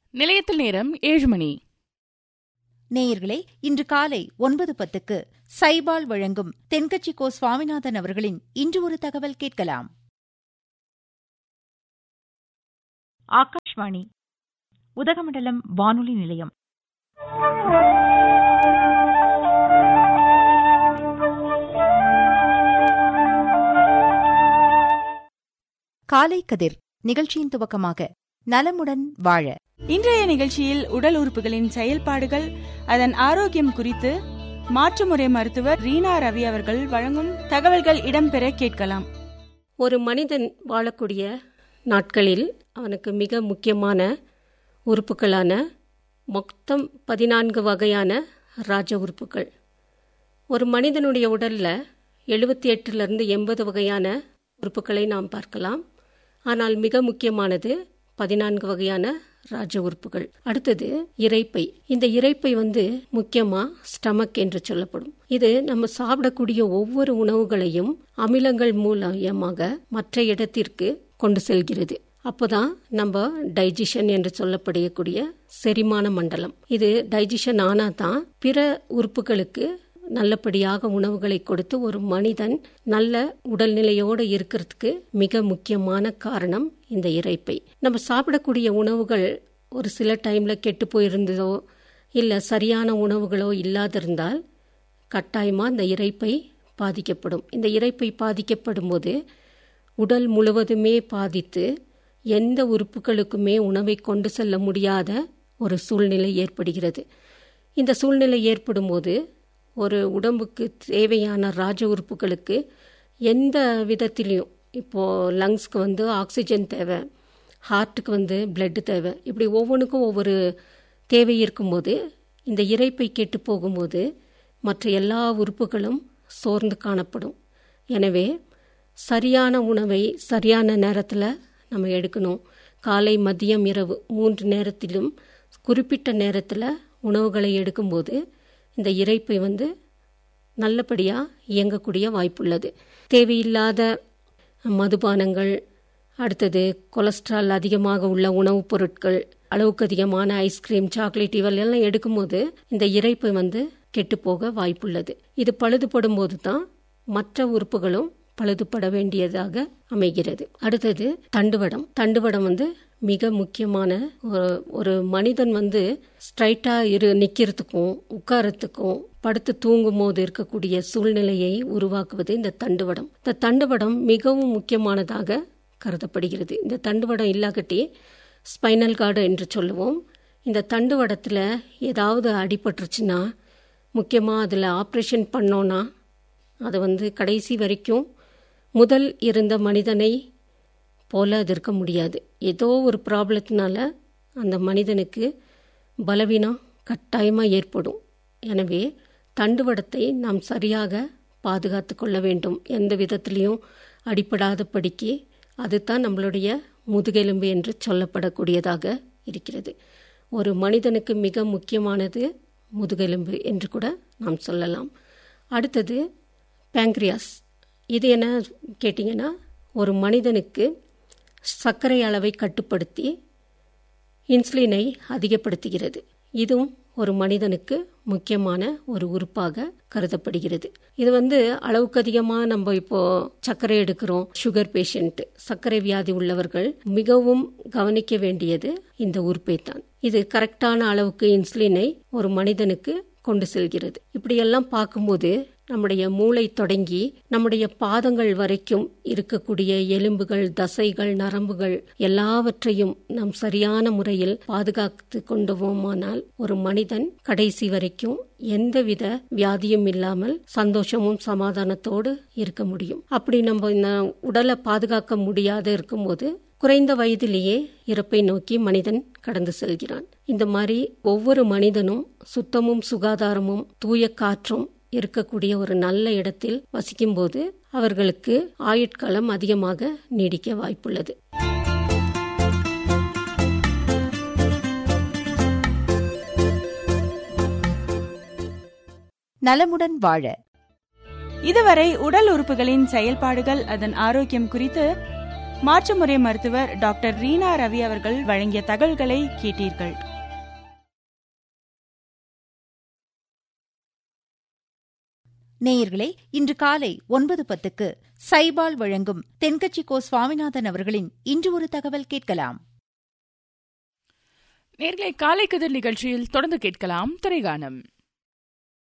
நிலையத்தில் நேரம் ஏழு மணி நேயர்களே இன்று காலை ஒன்பது பத்துக்கு சைபால் வழங்கும் தென்கட்சி கோ சுவாமிநாதன் அவர்களின் இன்று ஒரு தகவல் கேட்கலாம் ஆகாஷ்வாணி உதகமண்டலம் வானொலி நிலையம் காலை கதிர் நிகழ்ச்சியின் துவக்கமாக நலமுடன் வாழ இன்றைய நிகழ்ச்சியில் உடல் உறுப்புகளின் செயல்பாடுகள் அதன் ஆரோக்கியம் குறித்து மாற்றுமுறை மருத்துவர் ரீனா ரவி அவர்கள் வழங்கும் தகவல்கள் இடம்பெற கேட்கலாம் ஒரு மனிதன் வாழக்கூடிய நாட்களில் அவனுக்கு மிக முக்கியமான உறுப்புகளான மொத்தம் பதினான்கு வகையான ராஜ உறுப்புகள் ஒரு மனிதனுடைய உடலில் எழுபத்தி எட்டுலேருந்து எண்பது வகையான உறுப்புகளை நாம் பார்க்கலாம் ஆனால் மிக முக்கியமானது பதினான்கு வகையான ராஜ உறுப்புகள் அடுத்தது இறைப்பை இந்த இறைப்பை வந்து முக்கியமா ஸ்டமக் என்று சொல்லப்படும் இது நம்ம சாப்பிடக்கூடிய ஒவ்வொரு உணவுகளையும் அமிலங்கள் மூலயமாக மற்ற இடத்திற்கு கொண்டு செல்கிறது அப்போதான் நம்ம டைஜஷன் என்று சொல்லப்படக்கூடிய செரிமான மண்டலம் இது டைஜஷன் ஆனா தான் பிற உறுப்புகளுக்கு நல்லபடியாக உணவுகளை கொடுத்து ஒரு மனிதன் நல்ல உடல்நிலையோடு இருக்கிறதுக்கு மிக முக்கியமான காரணம் இந்த இறைப்பை நம்ம சாப்பிடக்கூடிய உணவுகள் ஒரு சில டைம்ல கெட்டு போயிருந்ததோ இல்லை சரியான உணவுகளோ இல்லாதிருந்தால் கட்டாயமா இந்த இறைப்பை பாதிக்கப்படும் இந்த இறைப்பை பாதிக்கப்படும் போது உடல் முழுவதுமே பாதித்து எந்த உறுப்புகளுக்குமே உணவை கொண்டு செல்ல முடியாத ஒரு சூழ்நிலை ஏற்படுகிறது இந்த சூழ்நிலை ஏற்படும் போது ஒரு உடம்புக்கு தேவையான ராஜ உறுப்புகளுக்கு எந்த விதத்திலையும் இப்போது லங்ஸ்க்கு வந்து ஆக்சிஜன் தேவை ஹார்ட்டுக்கு வந்து பிளட்டு தேவை இப்படி ஒவ்வொன்றுக்கும் ஒவ்வொரு தேவை இருக்கும்போது இந்த இறைப்பை கெட்டு போகும்போது மற்ற எல்லா உறுப்புகளும் சோர்ந்து காணப்படும் எனவே சரியான உணவை சரியான நேரத்தில் நம்ம எடுக்கணும் காலை மதியம் இரவு மூன்று நேரத்திலும் குறிப்பிட்ட நேரத்தில் உணவுகளை எடுக்கும்போது இந்த இறைப்பை வந்து நல்லபடியாக இயங்கக்கூடிய வாய்ப்புள்ளது தேவையில்லாத மதுபானங்கள் அடுத்தது கொலஸ்ட்ரால் அதிகமாக உள்ள உணவுப் பொருட்கள் அளவுக்கு அதிகமான ஐஸ்கிரீம் சாக்லேட் இவெல்லாம் எடுக்கும்போது இந்த இறைப்பை வந்து கெட்டுப்போக வாய்ப்புள்ளது இது பழுதுபடும் போது தான் மற்ற உறுப்புகளும் பழுதுபட வேண்டியதாக அமைகிறது அடுத்தது தண்டுவடம் தண்டுவடம் வந்து மிக முக்கியமான ஒரு ஒரு மனிதன் வந்து ஸ்ட்ரைட்டா இரு நிக்கிறதுக்கும் உட்காரத்துக்கும் படுத்து தூங்கும் போது இருக்கக்கூடிய சூழ்நிலையை உருவாக்குவது இந்த தண்டுவடம் இந்த தண்டுவடம் மிகவும் முக்கியமானதாக கருதப்படுகிறது இந்த தண்டுவடம் இல்லாகட்டி ஸ்பைனல் கார்டு என்று சொல்லுவோம் இந்த தண்டுவடத்தில் ஏதாவது அடிபட்டுருச்சுன்னா முக்கியமாக அதில் ஆப்ரேஷன் பண்ணோன்னா அது வந்து கடைசி வரைக்கும் முதல் இருந்த மனிதனை போல அது இருக்க முடியாது ஏதோ ஒரு ப்ராப்ளத்தினால அந்த மனிதனுக்கு பலவீனம் கட்டாயமாக ஏற்படும் எனவே தண்டுவடத்தை நாம் சரியாக பாதுகாத்து கொள்ள வேண்டும் எந்த விதத்திலையும் அடிப்படாத படிக்கு அதுதான் நம்மளுடைய முதுகெலும்பு என்று சொல்லப்படக்கூடியதாக இருக்கிறது ஒரு மனிதனுக்கு மிக முக்கியமானது முதுகெலும்பு என்று கூட நாம் சொல்லலாம் அடுத்தது பேங்க்ரியாஸ் இது என்ன கேட்டிங்கன்னா ஒரு மனிதனுக்கு சர்க்கரை அளவை கட்டுப்படுத்தி இன்சுலினை அதிகப்படுத்துகிறது இதுவும் ஒரு மனிதனுக்கு முக்கியமான ஒரு உறுப்பாக கருதப்படுகிறது இது வந்து அளவுக்கு அதிகமாக நம்ம இப்போ சர்க்கரை எடுக்கிறோம் சுகர் பேஷண்ட் சர்க்கரை வியாதி உள்ளவர்கள் மிகவும் கவனிக்க வேண்டியது இந்த உறுப்பை தான் இது கரெக்டான அளவுக்கு இன்சுலினை ஒரு மனிதனுக்கு கொண்டு செல்கிறது இப்படியெல்லாம் பார்க்கும்போது நம்முடைய மூளை தொடங்கி நம்முடைய பாதங்கள் வரைக்கும் இருக்கக்கூடிய எலும்புகள் தசைகள் நரம்புகள் எல்லாவற்றையும் நாம் சரியான முறையில் பாதுகாத்து கொண்டுவோமானால் ஒரு மனிதன் கடைசி வரைக்கும் எந்தவித வியாதியும் இல்லாமல் சந்தோஷமும் சமாதானத்தோடு இருக்க முடியும் அப்படி நம்ம இந்த உடலை பாதுகாக்க முடியாத இருக்கும்போது குறைந்த வயதிலேயே இறப்பை நோக்கி மனிதன் கடந்து செல்கிறான் இந்த மாதிரி ஒவ்வொரு மனிதனும் சுத்தமும் சுகாதாரமும் தூய காற்றும் இருக்கக்கூடிய ஒரு நல்ல இடத்தில் வசிக்கும்போது அவர்களுக்கு ஆயுட்காலம் அதிகமாக நீடிக்க வாய்ப்புள்ளது நலமுடன் வாழ இதுவரை உடல் உறுப்புகளின் செயல்பாடுகள் அதன் ஆரோக்கியம் குறித்து மாற்றுமுறை மருத்துவர் டாக்டர் ரீனா ரவி அவர்கள் வழங்கிய தகவல்களை கேட்டீர்கள் நேயர்களே இன்று காலை ஒன்பது பத்துக்கு சைபால் வழங்கும் தென்கட்சி கோ சுவாமிநாதன் அவர்களின் இன்று ஒரு தகவல் கேட்கலாம் நேர்களை காலை கதிர் நிகழ்ச்சியில் தொடர்ந்து கேட்கலாம் திரைகானம்